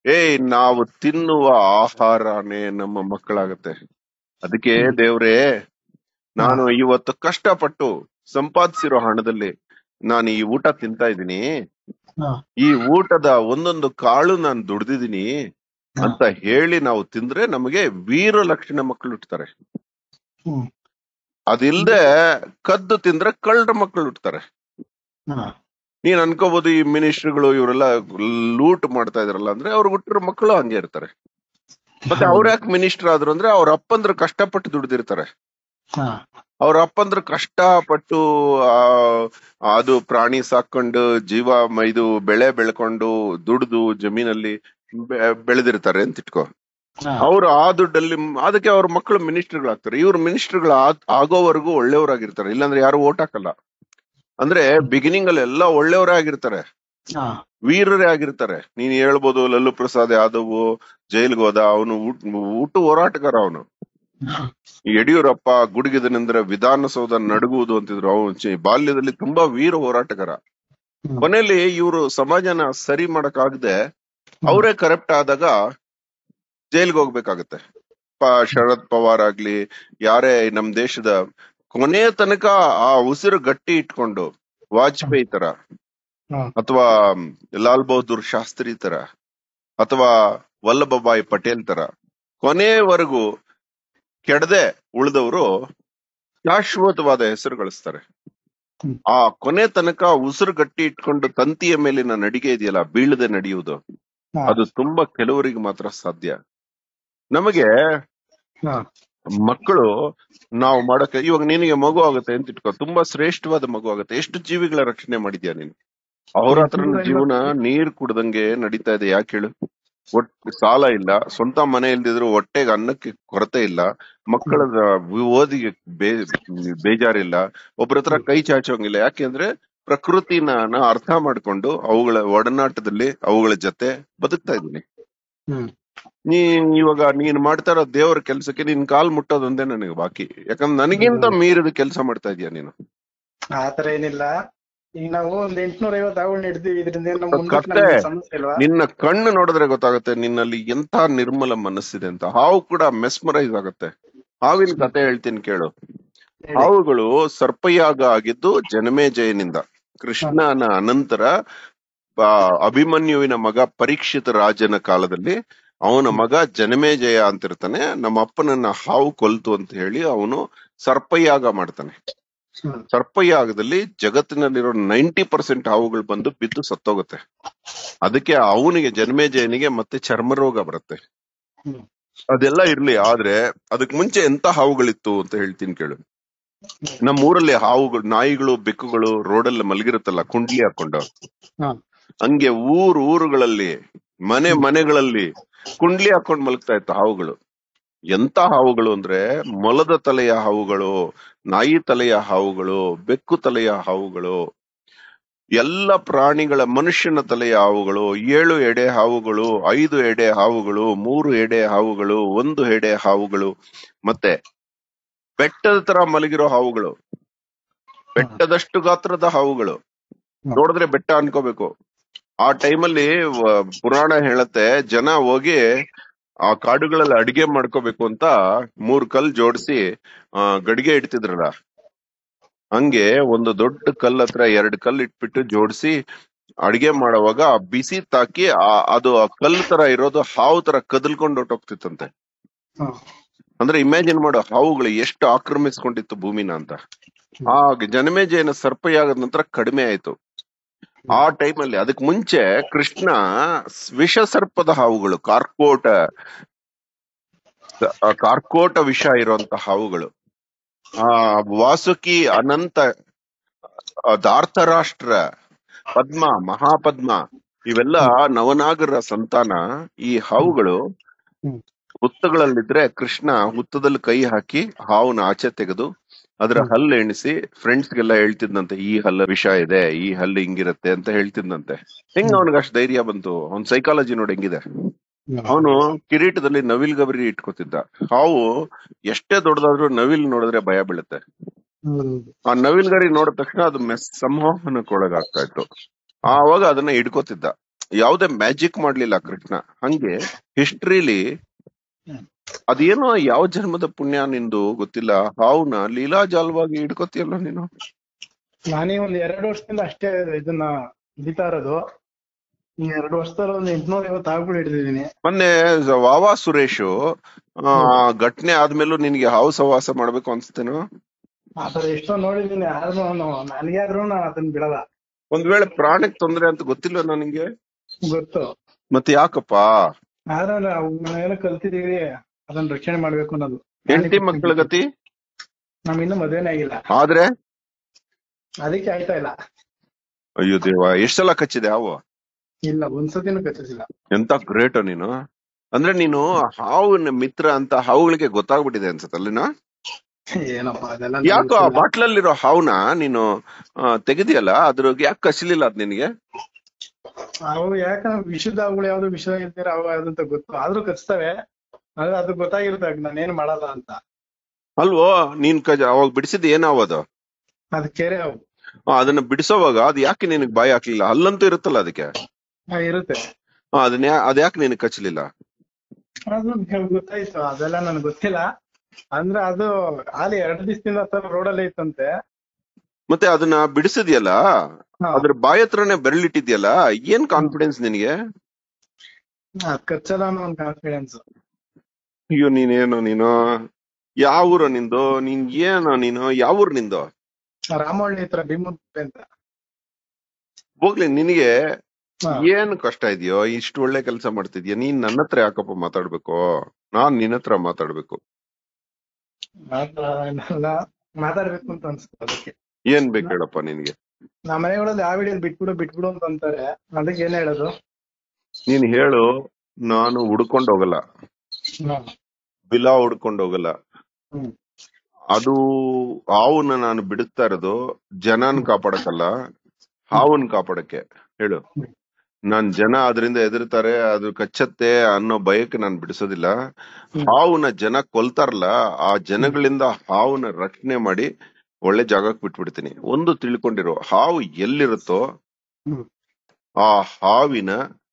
ಏಯ್ ನಾವು ತಿನ್ನುವ ಆಹಾರನೇ ನಮ್ಮ ಮಕ್ಕಳಾಗತ್ತೆ ಅದಕ್ಕೆ ದೇವ್ರೇ ನಾನು ಇವತ್ತು ಕಷ್ಟಪಟ್ಟು ಸಂಪಾದಿಸಿರೋ ಹಣದಲ್ಲಿ ನಾನು ಈ ಊಟ ತಿಂತಾ ಇದ್ದೀನಿ ಹಾ ಈ ಊಟದ ಒಂದೊಂದು ಕಾಳು ನಾನು ದುಡ್ದಿದ್ದೀನಿ ಅಂತ ಹೇಳಿ ನಾವು ತಿಂದ್ರೆ ನಮಗೆ ವೀರ ಲಕ್ಷಣ ಮಕ್ಕಳು ಹುಟ್ಟುತ್ತಾರೆ ಹ್ಮ್ ಅದಿಲ್ದೆ ಕದ್ದು ತಿಂದ್ರೆ ಕಳ್ಳರ ಮಕ್ಕಳು ಹುಟ್ಟುತ್ತಾರೆ ಹಾ ನೀನ್ ಅನ್ಕೋಬಹುದು ಈ ಮಿನಿಸ್ಟ್ರಿಗಳು ಇವರೆಲ್ಲ ಲೂಟ್ ಮಾಡ್ತಾ ಇದಾರಲ್ಲ ಅಂದ್ರೆ ಅವ್ರಿಗೆ ಹುಟ್ಟಿರೋ ಮಕ್ಕಳು ಹಂಗೆ ಇರ್ತಾರೆ ಮತ್ತೆ ಅವ್ರ ಯಾಕೆ ಮಿನಿಸ್ಟರ್ ಆದ್ರು ಅಂದ್ರೆ ಅವ್ರ ಅಪ್ಪಂದ್ರ ಕಷ್ಟಪಟ್ಟು ದುಡ್ದಿರ್ತಾರೆ ಹಾ ಅವ್ರ ಅಪ್ಪಂದ್ರ ಕಷ್ಟಪಟ್ಟು ಆ, ಅದು ಪ್ರಾಣಿ ಸಾಕೊಂಡು ಜೀವ ಮ- ಇದು ಬೆಳೆ ಬೆಳ್ಕೊಂಡು ದುಡ್ದು ಜಮೀನಲ್ಲಿ ಬೆ- ಬೆಳೆದಿರ್ತಾರೆ ಅಂತ ಇಟ್ಕೋ ಹಾ ಅವ್ರು ಆ ದುಡ್ಡಲ್ಲಿ ಮ್- ಅದಕ್ಕೆ ಅವ್ರ ಮಕ್ಕಳು ಮಿನಿಸ್ಟರ್ಗಳಾಗ್ತಾರೆ ಇವ್ರು ಮಿನಿಸ್ಟರ್ಗಳು ಆಗೋವರೆಗೂ ಒಳ್ಳೆಯವರಾಗಿರ್ತಾರೆ ಇಲ್ಲಾಂದ್ರೆ ಯಾರು ಓಟ್ ಹಾಕಲ್ಲ ಅಂದ್ರೆ ಬಿಗಿನಿಂಗ್ ಅಲ್ಲಿ ಎಲ್ಲ ಒಳ್ಳೆಯವರೇ ಆಗಿರ್ತಾರೆ ಹಾ ವೀರರೇ ಆಗಿರ್ತಾರೆ ನೀನ್ ಹೇಳ್ಬೋದು ಲಲ್ಲು ಪ್ರಸಾದ್ ಯಾದವ್ ಜೈಲ್ಗೆ ಹೋದ ಅವನು ಊಟ ಹೋರಾಟಗಾರ ಅವನು ಯಡಿಯೂರಪ್ಪ ಗುಡುಗಿದನೆಂದ್ರೆ ವಿಧಾನಸೌಧ ನಡುಗುವುದು ಅಂತಿದ್ರು ಅವನು ಬಾಲ್ಯದಲ್ಲಿ ತುಂಬಾ ವೀರ ಹೋರಾಟಗಾರ ಹ್ಮ್. ಕೊನೆಯಲ್ಲಿ ಇವರು ಸಮಾಜನ ಸರಿ ಮಾಡಕ್ಕಾಗದೆ ಅವರೇ ಕರೆಕ್ಟ್ ಆದಾಗ ಜೈಲ್ಗೆ ಹೋಗ್ಬೇಕಾಗತ್ತೆ ಪ- ಶರದ್ ಪವಾರ್ ಆಗ್ಲಿ ಯಾರೇ ನಮ್ ದೇಶದ ಕೊನೆ ತನಕ ಆ ಉಸಿರು ಗಟ್ಟಿ ಇಟ್ಕೊಂಡು ವಾಜಪೇಯಿ ತರ ಹಾ ಅಥವಾ ಲಾಲ್ ಬಹದ್ದೂರ್ ಶಾಸ್ತ್ರಿ ತರ ಅಥವಾ ವಲ್ಲಭಭಾಯಿ ಪಟೇಲ್ ತರ ಕೊನೆವರೆಗೂ ಕೆಡದೆ ಉಳಿದವರು ಶಾಶ್ವತವಾದ ಹೆಸರು ಗಳಿಸ್ತಾರೆ ಹ್ಮ್. ಆ ಕೊನೆ ತನಕ ಉಸಿರು ಗಟ್ಟಿ ಇಟ್ಕೊಂಡು ತಂತಿಯ ಮೇಲಿನ ನಡಿಗೆ ಇದೆಯಲ್ಲ ಬೀಳದೆ ನಡೆಯುವುದು ಹಾ ಅದು ತುಂಬಾ ಕೆಲವರಿಗೆ ಮಾತ್ರ ಸಾಧ್ಯ ನಮಗೆ ಹಾ ಮಕ್ಕಳು ನಾವು ಮಾಡಕ್ಕೆ ಇವಾಗ ನಿನಗೆ ಮಗು ಆಗುತ್ತೆ ಅಂತ ಇಟ್ಕೋ ತುಂಬಾ ಶ್ರೇಷ್ಠವಾದ ಮಗು ಆಗುತ್ತೆ ಎಷ್ಟು ಜೀವಿಗಳ ರಕ್ಷಣೆ ಮಾಡಿದ್ಯಾ ನೀನು ಅವ್ರ ಹತ್ರ ಜೀವನ ನೀರ್ ಕುಡ್ದಂಗೆ ನಡೀತಾ ಇದೆ ಯಾಕೆ ಹೇಳು ಒಟ್ ಸಾಲ ಇಲ್ಲ ಸ್ವಂತ ಮನೆ ಇಲ್ದಿದ್ರು ಹೊಟ್ಟೆಗೆ ಅನ್ನಕ್ಕೆ ಕೊರತೆ ಇಲ್ಲ ಮಕ್ಕಳ ಓದಿಗೆ ಬೇ ಬೇಜಾರಿಲ್ಲ ಒಬ್ರ ಹತ್ರ ಕೈ ಚಾಚೋಂಗಿಲ್ಲ ಯಾಕೆಂದ್ರೆ ಪ್ರಕೃತಿನ ನಾ ಅರ್ಥ ಮಾಡ್ಕೊಂಡು ಅವುಗಳ ಒಡನಾಟದಲ್ಲಿ ಅವುಗಳ ಜೊತೆ ಬದುಕ್ತಾ ಇದ್ದೀನಿ ಹ್ಮ್ ನೀನ್ ಇವಾಗ ನೀನ್ ಮಾಡ್ತಾ ಇರೋ ದೇವ್ರ ಕೆಲ್ಸಕ್ಕೆ ನಿನ್ ಕಾಲ್ ಮುಟ್ಟೋದೊಂದೇ ನನಗೆ ಬಾಕಿ ಯಾಕಂದ್ರೆ ನನಗಿಂತ ಮೀರಿದ ಕೆಲಸ ಮಾಡ್ತಾ ಇದೀಯ ನೀನು ಆತರ ಏನಿಲ್ಲ ಈಗ ನಾವು ಒಂದ್ ಎಂಟ್ನೂರ ಐವತ್ತು ಆವುಗಳನ್ನ ಹಿಡ್ದೀವಿ ಇದರಿಂದ ಏನ್ ನಮ್ ಮುಂದಕ್ಕೆ ಕತ್ತೆ. ನಮ್ಗೆ ಸಮಸ್ಯೆ ಇಲ್ವಾ ನಿನ್ನ ಕಣ್ಣು ನೋಡಿದ್ರೆ ಗೊತ್ತಾಗುತ್ತೆ ನಿನ್ನಲ್ಲಿ ಎಂತ ನಿರ್ಮಲ ಮನಸ್ಸಿದೆ ಅಂತ ಹಾವು ಕೂಡ ಮೆಸ್ಮರೈಸ್ ಆಗುತ್ತೆ ಹಾವಿನ ಕತೆ ಹೇಳ್ತೀನಿ ಕೇಳು ಹೇಳಿ. ಹಾವುಗಳು ಸರ್ಪಯಾಗ ಆಗಿದ್ದು ಜನಮೇಜಯನಿಂದ ಕೃಷ್ಣನ ಅನಂತರ ಆ, ಅಭಿಮನ್ಯುವಿನ ಮಗ ಪರೀಕ್ಷಿತ ರಾಜನ ಕಾಲದಲ್ಲಿ ಅವನ ಮಗ ಜನಮೇಜಯ ಅಂತಿರ್ತಾನೆ ನಮ್ಮ ಅಪ್ಪನನ್ನ ಹಾವು ಕೊಲ್ತು ಅಂತ ಹೇಳಿ ಅವನು ಸರ್ಪಯಾಗ ಮಾಡ್ತಾನೆ ಹ್ಮ್. ಸರ್ಪಯಾಗದಲ್ಲಿ ಜಗತ್ತಿನಲ್ಲಿರೋ ನೈಂಟಿ ಪರ್ಸೆಂಟ್ ಹಾವುಗಳು ಬಂದು ಬಿದ್ದು ಸತ್ತೋಗುತ್ತೆ ಅದಕ್ಕೆ ಅವನಿಗೆ ಜನ್ಮೇಜಯನಿಗೆ ಮತ್ತೆ ಚರ್ಮ ರೋಗ ಬರುತ್ತೆ ಹ್ಮ್. ಅದೆಲ್ಲ ಇರ್ಲಿ ಆದ್ರೆ ಅದಕ್ ಮುಂಚೆ ಎಂತ ಹಾವುಗಳಿತ್ತು ಅಂತ ಹೇಳ್ತೀನಿ ಕೇಳು ನಮ್ಮ ಊರಲ್ಲಿ ಹಾವುಗಳು ನಾಯಿಗಳು ಬೆಕ್ಕುಗಳು ರೋಡಲ್ಲಿ ಮಲಗಿರುತ್ತಲ್ಲ ಕುಂಡ್ಲಿ ಹಾಕೊಂಡು ಹಾ. ಹಂಗೆ ಊರ್ ಊರುಗಳಲ್ಲಿ ಮನೆ ಮನೆಗಳಲ್ಲಿ ಕುಂಡ್ಲಿ ಹಾಕೊಂಡ್ ಮಲಗ್ತಾ ಇತ್ತು ಹಾವುಗಳು ಎಂತ ಹಾವುಗಳು ಅಂದ್ರೆ ಮೊಲದ ತಲೆಯ ಹಾವುಗಳು ನಾಯಿ ತಲೆಯ ಹಾವುಗಳು ಬೆಕ್ಕು ತಲೆಯ ಹಾವುಗಳು ಎಲ್ಲ ಪ್ರಾಣಿಗಳ ಮನುಷ್ಯನ ತಲೆಯ ಹಾವುಗಳು ಏಳು ಎಡೆ ಹಾವುಗಳು ಐದು ಎಡೆ ಹಾವುಗಳು ಮೂರು ಎಡೆ ಹಾವುಗಳು ಒಂದು ಎಡೆ ಹಾವುಗಳು ಮತ್ತೆ ಬೆಟ್ಟದ ತರ ಮಲಗಿರೋ ಹಾವುಗಳು ಬೆಟ್ಟದಷ್ಟು ಗಾತ್ರದ ಹಾವುಗಳು ನೋಡಿದ್ರೆ ಬೆಟ್ಟ ಅನ್ಕೋಬೇಕು ಆ ಟೈಮಲ್ಲಿ ಪುರಾಣ ಹೇಳತ್ತೆ ಜನ ಹೋಗಿ ಆ ಕಾಡುಗಳಲ್ಲಿ ಅಡಿಗೆ ಮಾಡ್ಕೋಬೇಕು ಅಂತ ಮೂರ್ ಕಲ್ ಜೋಡಿಸಿ ಆ ಗಡಿಗೆ ಇಡ್ತಿದ್ರಲ್ಲ ಹಂಗೆ ಒಂದು ದೊಡ್ಡ ಕಲ್ ಹತ್ರ ಎರಡ್ ಕಲ್ ಇಟ್ಬಿಟ್ಟು ಜೋಡಿಸಿ ಅಡಿಗೆ ಮಾಡುವಾಗ ಆ ಬಿಸಿ ತಾಕಿ ಆ ಅದು ಆ ಕಲ್ ತರ ಇರೋದು ಹಾವು ತರ ಕದಲ್ಕೊಂಡು ಹೊಟ್ಟೋಗ್ತಿತ್ತಂತೆ ಹಾ. ಅಂದ್ರೆ ಇಮ್ಯಾಜಿನ್ ಮಾಡೋ ಹಾವುಗಳು ಎಷ್ಟು ಆಕ್ರಮಿಸ್ಕೊಂಡಿತ್ತು ಭೂಮಿನ ಅಂತ ಆ ಜನಮೇಜಯನ ಸರ್ಪಯಾಗದ ನಂತರ ಕಡಿಮೆ ಆಯ್ತು ಆ ಟೈಮಲ್ಲಿ ಅದಕ್ ಮುಂಚೆ ಕೃಷ್ಣ ವಿಷ ಸರ್ಪದ ಹಾವುಗಳು ಕಾರ್ಕೋಟ ಆ ಕಾರ್ಕೋಟ ವಿಷ ಇರುವಂತ ಹಾವುಗಳು ಆ ವಾಸುಕಿ ಅನಂತ ಆ, ಧಾರ್ತರಾಷ್ಟ್ರ ಪದ್ಮ ಮಹಾಪದ್ಮ ಇವೆಲ್ಲ ನವನಾಗರ ಸಂತಾನ ಈ ಹಾವುಗಳು ಹ್ಮ್. ಹುತ್ತಗಳಲ್ಲಿದ್ರೆ ಕೃಷ್ಣ ಹುತ್ತದಲ್ಲಿ ಕೈ ಹಾಕಿ ಹಾವನ್ನ ಆಚೆ ತೆಗೆದು ಅದರ ಹ್ಮ್. ಹಲ್ಲು ಎಣಿಸಿ ಫ್ರೆಂಡ್ಸ್ ಗೆಲ್ಲ ಹೇಳ್ತಿದ್ನಂತೆ ಈ ಹಲ್ಲು ವಿಷ ಇದೆ ಈ ಹಲ್ಲು ಹಿಂಗಿರತ್ತೆ ಅಂತ ಹೇಳ್ತಿದ್ನಂತೆ ಹೆಂಗ್ ಹ್ಮ್. ಅವನಿಗೆ ಅಷ್ಟು ಧೈರ್ಯ ಬಂತು ಅವ್ನ್ ಸೈಕಾಲಜಿ ನೋಡಿ ಹೆಂಗಿದೆ ಹ್ಮ್. ಅವನು ಕಿರೀಟದಲ್ಲಿ ನವಿಲ್ ಗಬರಿ ಇಟ್ಕೋತಿದ್ದ ಹಾವು ಎಷ್ಟೇ ದೊಡ್ಡದಾದ್ರೂ ನವಿಲ್ ನೋಡಿದ್ರೆ ಭಯ ಬೀಳುತ್ತೆ ಹೌದೌದು. ಆ ನವಿಲ್ ಗರಿ ನೋಡಿದ ತಕ್ಷಣ ಅದು ಮೆಸ್ ಸಂಮೋಹನಕ್ಕೊಳಗಾಗ್ತಾ ಇತ್ತು ಆವಾಗ ಅದನ್ನ ಹಿಡ್ಕೋತಿದ್ದ ಯಾವುದೇ ಮ್ಯಾಜಿಕ್ ಮಾಡ್ಲಿಲ್ಲ ಕೃಷ್ಣ ಹಂಗೆ ಹಿಸ್ಟ್ರಿಲಿ ಹ್ಮ್. ಅದೇನೋ ಯಾವ ಜನ್ಮದ ಪುಣ್ಯ ನಿಂದು ಗೊತ್ತಿಲ್ಲ ಹಾವ್ನ ಲೀಲಾಜಾಲವಾಗಿ ಹಿಡ್ಕೊತಿಯಲ್ಲ ನೀನು ನಾನೇ ಒಂದ್ ಎರಡು ವರ್ಷದಿಂದ ಅಷ್ಟೇ ಇದನ್ನ ಹಿಡಿತಾ ಇರೋದು ಈ ಎರಡು ವರ್ಷದಲ್ಲಿ ಒಂದ್ ಎಂಟ್ನೂರ ಐವತ್ತು ಹಾವುಗಳು ಹಿಡಿದಿದ್ದೀನಿ ಮೊನ್ನೆ ಸ- ವಾವಾ ಸುರೇಶ್ ಆ ಘಟನೆ ಆದ್ಮೇಲೂ ನಿನ್ಗೆ ಹಾವು ಸವಾಸ ಮಾಡ್ಬೇಕು ಅನ್ಸ್ತೇನೋ ಆತರ ಎಷ್ಟೋ ನೋಡಿದೀನಿ ಆದ್ರೂ ನನಗೆ ಆದ್ರೂ ನಾನು ಅದನ್ನ ಬಿಡಲ್ಲ ಒಂದ್ ವೇಳೆ ಪ್ರಾಣಕ್ಕೆ ತೊಂದ್ರೆ ಅಂತ ಗೊತ್ತಿಲ್ಲ ನನಗೆ ಗೊತ್ತು ಮತ್ತೆ ಯಾಕಪ್ಪ ಆದ್ರೆ ನಾವು ನಾವೆಲ್ಲ ಕಲ್ತಿದೀವಿ ಅದನ್ನ ರಕ್ಷಣೆ ಮಾಡ್ಬೇಕು ಅನ್ನೋದು ಹೆಂಡತಿ ಮಕ್ಕಳ ಗತಿ ನಮ್ ಇನ್ನೂ ಮದ್ವೆನೇ ಆಗಿಲ್ಲ ಆದ್ರೆ ಅದಕ್ಕೆ ಆಯ್ತಾ ಇಲ್ಲ ಅಯ್ಯೋ ದೇವ ಎಷ್ಟೆಲ್ಲ ಕಚ್ಚಿದೆ ಹಾವು ಇಲ್ಲ ಒಂದ್ಸತಿನೂ ಕಚ್ಚಿಸಿಲ್ಲ ಎಂತ ಗ್ರೇಟ್ ನೀನು ಅಂದ್ರೆ ನೀನು ಹಾವಿನ ಮಿತ್ರ ಅಂತ ಹಾವುಗಳಿಗೆ ಗೊತ್ತಾಗ್ಬಿಟ್ಟಿದೆ ಅನ್ಸತ್ತಲ್ಲಿನ ಏನಪ್ಪ ಅದೆಲ್ಲ ಯಾಕೋ ಆ ಗೊತ್ತಿಲ್ಲ. ಬಾಟ್ಲಲ್ಲಿರೋ ಹಾವ್ನ ನೀನು ಆ, ತೆಗೆದಿಯಲ್ಲ ಅದ್ರ ಯಾಕೆ ಕಸಿಲಿಲ್ಲ ಅದ್ ನಿನ್ಗೆ ಅವು ಯಾಕಂದ್ರೆ ವಿಷದ ಅವುಗಳು ಯಾವ್ದು ವಿಷ ಇಲ್ದಿರ ಅವು ಯಾವ್ದಂತ ಗೊತ್ತು ಆದ್ರೂ ಕಚ್ತವೆ ಆದ್ರೆ ಅದು ಗೊತ್ತಾಗಿರುತ್ತೆ ನಾನೇನ್ ಮಾಡಲ್ಲ ಅಂತ ಅಲ್ವೋ ನೀನ್ ಕ ಅವಾಗ ಬಿಡಿಸಿದ್ ಏನಾವದು ಅದ್ ಕೆರೆ ಅವು ಆ, ಅದನ್ನ ಬಿಡಿಸೋವಾಗ ಅದ್ ಯಾಕೆ ನಿನಗ್ ಬಾಯಿ ಹಾಕ್ಲಿಲ್ಲ ಅಲ್ಲಂತೂ ಇರುತ್ತಲ್ಲ ಅದಕ್ಕೆ ಆ, ಇರುತ್ತೆ ಆ, ಅದನ್ನ ಯಾ- ಅದ್ಯಾಕೆ ನಿನಗ್ ಕಚ್ಚಲಿಲ್ಲ ಅದು ನಮ್ಗ್ ಗೊತ್ತಾಯ್ತು ಅದೆಲ್ಲ ನನ್ಗೆ ಗೊತ್ತಿಲ್ಲ ಅಂದ್ರೆ ಅದು ಅಲ್ಲಿ ಎರಡು ದಿವಸದಿಂದ ತರ ರೋಡಲ್ಲೇ ಇತ್ತಂತೆ ಮತ್ತೆ ಅದನ್ನ ಬಿಡಿಸಿದ್ಯಲ್ಲ ಹಾ. ಅದ್ರ ಬಾಯಿ ಹತ್ರನೇ ಬೆರಳಿಟ್ಟಿದ್ಯಲ್ಲ ಏನ್ ಕಾನ್ಫಿಡೆನ್ಸ್ ನಿನಗೆ ಅದ್ ಕಚ್ಚಲ್ಲ ಅನ್ನೋ ಒಂದ್ ಕಾನ್ಫಿಡೆನ್ಸ್ ಅಯ್ಯೋ ನೀನೇನು ನೀನು ಯಾವ ಊರು ನಿಂದು ನೀನ್ ಏನು ನೀನು ಯಾವ ಊರು ನಿಂದು ರಾಮವಳ್ಳಿ ಹತ್ರ ಭೀಮುಪ್ಪೆ ಅಂತ ಹೋಗ್ಲಿ ನಿನಗೆ ಹಾ. ಏನ್ ಕಷ್ಟ ಇದೆಯೋ ಇಷ್ಟು ಒಳ್ಳೆ ಕೆಲಸ ಮಾಡ್ತಿದ್ಯಾ ನೀನ್ ನನ್ನ ಹತ್ರ ಯಾಕಪ್ಪ ಮಾತಾಡ್ಬೇಕು ನಾನ್ ನಿನ್ನ ಹತ್ರ ಮಾತಾಡ್ಬೇಕು ಮಾತ್ರ ಎಲ್ಲ ಮಾತಾಡ್ಬೇಕು ಅಂತ ಅನ್ಸುತ್ತೆ ಅದಕ್ಕೆ ಏನ್ ಬೇಕು ಹೇಳಪ್ಪ ನಿನ್ಗೆ ನಮ್ಮ ಮನೆಗಳಲ್ಲಿ ಆ ವಿಡಿಯೋ ಬಿಟ್ಬಿಡು ಬಿಟ್ಬಿಡು ಅಂತ ಅಂತಾರೆ ಅದಕ್ಕೆ ಏನ್ ಹೇಳೋದು ನೀನ್ ಹೇಳು ನಾನು ಹುಡ್ಕೊಂಡ್ ಹೋಗಲ್ಲ ಹ್ಮ್. ಬಿಲಾ ಹುಡ್ಕೊಂಡ್ ಹೋಗಲ್ಲ ಹ್ಮ್. ಅದು ಹಾವನ್ನ ನಾನು ಬಿಡುತ್ತಾ ಇರೋದು ಜನನ್ ಕಾಪಾಡಕ್ಕಲ್ಲ ಹಾವನ್ ಕಾಪಾಡಕ್ಕೆ ಹೇಳು ಹ್ಮ್. ನಾನ್ ಜನ ಅದರಿಂದ ಎದುರ್ತಾರೆ ಅದು ಕಚ್ಚತ್ತೆ ಅನ್ನೋ ಭಯಕ್ಕೆ ನಾನು ಬಿಡಿಸೋದಿಲ್ಲ ಹ್ಮ್. ಹಾವನ್ನ ಜನ ಕೊಲ್ತಾರಲ್ಲ ಆ ಜನಗಳಿಂದ ಹಾವನ್ನ ರಕ್ಷಣೆ ಮಾಡಿ ಒಳ್ಳೆ ಜಾಗಕ್ಕೆ ಬಿಟ್ಬಿಡ್ತೀನಿ ಒಂದು ತಿಳ್ಕೊಂಡಿರೋ ಹಾವು ಎಲ್ಲಿರುತ್ತೋ ಹ್ಮ್. ಆ ಹಾವಿನ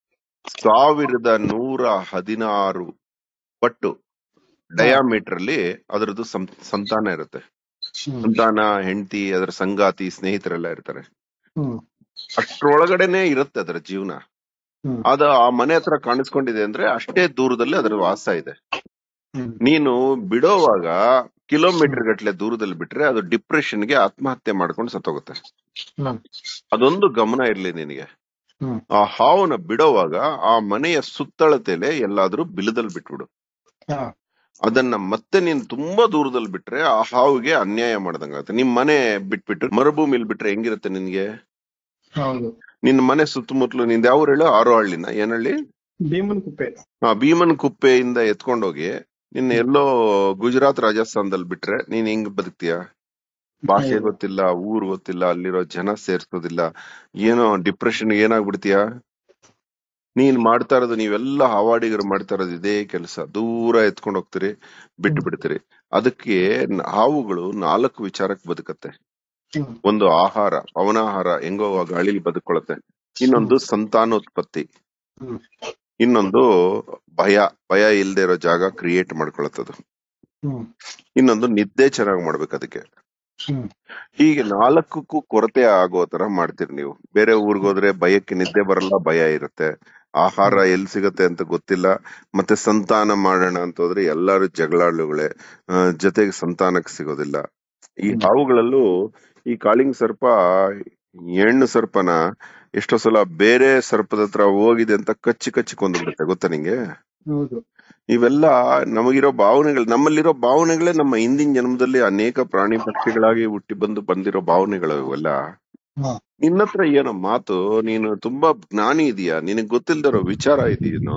ಸಾವಿರದ ನೂರ ಹದಿನಾರು ಪಟ್ಟು ಡಯಾಮೀಟರ್ ಅಲ್ಲಿ ಅದರದ್ದು ಸಂ- ಸಂತಾನ ಇರುತ್ತೆ ಹ್ಮ್. ಸಂತಾನ ಹೆಂಡತಿ ಅದರ ಸಂಗಾತಿ ಸ್ನೇಹಿತರೆಲ್ಲ ಇರ್ತಾರೆ ಹ್ಮ್. ಅಷ್ಟ್ರೊಳಗಡೆನೆ ಇರುತ್ತೆ ಅದರ ಜೀವನ ಹ್ಮ್. ಅದ ಆ ಮನೆ ಹತ್ರ ಕಾಣಿಸ್ಕೊಂಡಿದೆ ಅಂದ್ರೆ ಅಷ್ಟೇ ದೂರದಲ್ಲಿ ಅದರ ವಾಸ ಇದೆ ಹ್ಮ್. ನೀನು ಬಿಡೋವಾಗ ಕಿಲೋಮೀಟರ್ ಗಟ್ಲೆ ದೂರದಲ್ಲಿ ಬಿಟ್ರೆ ಅದು ಡಿಪ್ರೆಷನ್ಗೆ ಆತ್ಮಹತ್ಯೆ ಮಾಡ್ಕೊಂಡು ಸತ್ತೋಗುತ್ತೆ ಹ್ಮ್. ಅದೊಂದು ಗಮನ ಇರ್ಲಿ ನಿನಗೆ ಹ್ಮ್. ಆ ಹಾವನ್ನ ಬಿಡೋವಾಗ ಆ ಮನೆಯ ಸುತ್ತಳತೆಲೆ ಎಲ್ಲಾದ್ರೂ ಬಿಲದಲ್ಲಿ ಬಿಟ್ಬಿಡು ಹಾ. ಅದನ್ನ ಮತ್ತೆ ನೀನ್ ತುಂಬಾ ದೂರದಲ್ಲಿ ಬಿಟ್ರೆ ಆ ಹಾವಿಗೆ ಅನ್ಯಾಯ ಮಾಡ್ದಂಗಾಗುತ್ತೆ ನಿಮ್ ಮನೆ ಬಿಟ್ಬಿಟ್ಟು ಮರುಭೂಮಿಲಿ ಬಿಟ್ರೆ ಹೆಂಗಿರುತ್ತೆ ನಿನ್ಗೆ ಹೌದು ನಿನ್ ಮನೆ ಸುತ್ತಮುತ್ತಲು ನಿಂದ ಯಾವ ಹೇಳು ಆರೋ ಹಳ್ಳಿನ ಏನಹಳ್ಳಿ ಭೀಮನ್ ಕುಪ್ಪೆ ಆ ಭೀಮನ್ ಕುಪ್ಪೆಯಿಂದ ಎತ್ಕೊಂಡೋಗಿ ನಿನ್ನ ಎಲ್ಲೋ ಗುಜರಾತ್ ರಾಜಸ್ಥಾನದಲ್ಲಿ ಬಿಟ್ರೆ ನೀನ್ ಹೆಂಗ್ ಬದುಕ್ತೀಯ ಭಾಷೆ ಹೌದು. ಗೊತ್ತಿಲ್ಲ ಊರ್ ಗೊತ್ತಿಲ್ಲ ಅಲ್ಲಿರೋ ಜನ ಸೇರ್ಸೋದಿಲ್ಲ ಏನೋ ಡಿಪ್ರೆಷನ್ ಏನಾಗ್ಬಿಡ್ತೀಯ ನೀನ್ ಮಾಡ್ತಾ ಇರೋದು ನೀವೆಲ್ಲ ಹಾವಾಡಿಗರು ಮಾಡ್ತಾ ಇರೋದು ಇದೇ ಕೆಲಸ ದೂರ ಎತ್ಕೊಂಡು ಹೋಗ್ತೀರಿ ಬಿಟ್ಟು ಬಿಡ್ತೀರಿ ಅದಕ್ಕೆ ನ- ಹಾವುಗಳು ನಾಲ್ಕು ವಿಚಾರಕ್ಕೆ ಬದುಕತ್ತೆ ಹ್ಮ್. ಒಂದು ಆಹಾರ ಪವನಾಹಾರ ಹೆಂಗೋ ಆ ಗಾಳಿಲಿ ಬದುಕೊಳ್ಳುತ್ತೆ ಇನ್ನೊಂದು ಸಂತಾನೋತ್ಪತ್ತಿ ಹ್ಮ್. ಇನ್ನೊಂದು ಭಯ ಭಯ ಇಲ್ದೇ ಇರೋ ಜಾಗ ಕ್ರಿಯೇಟ್ ಮಾಡ್ಕೊಳತ್ತದು ಹ್ಮ್. ಇನ್ನೊಂದು ನಿದ್ದೆ ಚೆನ್ನಾಗ್ ಮಾಡ್ಬೇಕು ಅದಕ್ಕೆ ಹ್ಮ್. ಹೀಗೆ ನಾಲ್ಕಕ್ಕೂ ಕೊರತೆ ಆಗೋ ತರ ಮಾಡ್ತೀರಿ ನೀವು ಬೇರೆ ಊರ್ಗ್ ಹೋದ್ರೆ ಭಯಕ್ಕೆ ನಿದ್ದೆ ಬರಲ್ಲ ಭಯ ಇರುತ್ತೆ ಆಹಾರ ಎಲ್ಲಿ ಸಿಗತ್ತೆ ಅಂತ ಗೊತ್ತಿಲ್ಲ ಮತ್ತೆ ಸಂತಾನ ಮಾಡೋಣ ಅಂತ ಹೋದ್ರೆ ಎಲ್ಲಾರು ಜಗಳಾಳುಗಳೇ ಆ, ಜೊತೆಗೆ ಸಂತಾನಕ್ಕೆ ಸಿಗೋದಿಲ್ಲ ಈ ಹ್ಮ್. ಹಾವುಗಳಲ್ಲೂ ಈ ಕಾಳಿಂಗ್ ಸರ್ಪ ಹೆಣ್ಣು ಸರ್ಪನ ಎಷ್ಟೋ ಸಲ ಬೇರೆ ಸರ್ಪದ ಹತ್ರ ಹೋಗಿದೆ ಅಂತ ಕಚ್ಚಿ ಕಚ್ಚಿ ಕೊಂದ್ಬಿಡುತ್ತೆ ಗೊತ್ತಾ ನಿಂಗೆ ಹೌದು ಇವೆಲ್ಲ ನಮಗಿರೋ ಭಾವನೆಗಳು ನಮ್ಮಲ್ಲಿರೋ ಭಾವನೆಗಳೇ ನಮ್ಮ ಹಿಂದಿನ ಜನ್ಮದಲ್ಲಿ ಅನೇಕ ಪ್ರಾಣಿ ಪಕ್ಷಿಗಳಾಗಿ ಹುಟ್ಟಿ ಬಂದು ಬಂದಿರೋ ಭಾವನೆಗಳು ಇವೆಲ್ಲ ಹಾ. ನಿನ್ನ ಹತ್ರ ಏನೋ ಮಾತು ನೀನು ತುಂಬಾ ಜ್ಞಾನಿ ಇದೀಯಾ ನಿನಗ್ ಗೊತ್ತಿಲ್ದಿರೋ ವಿಚಾರ ಇದೆಯೇನೋ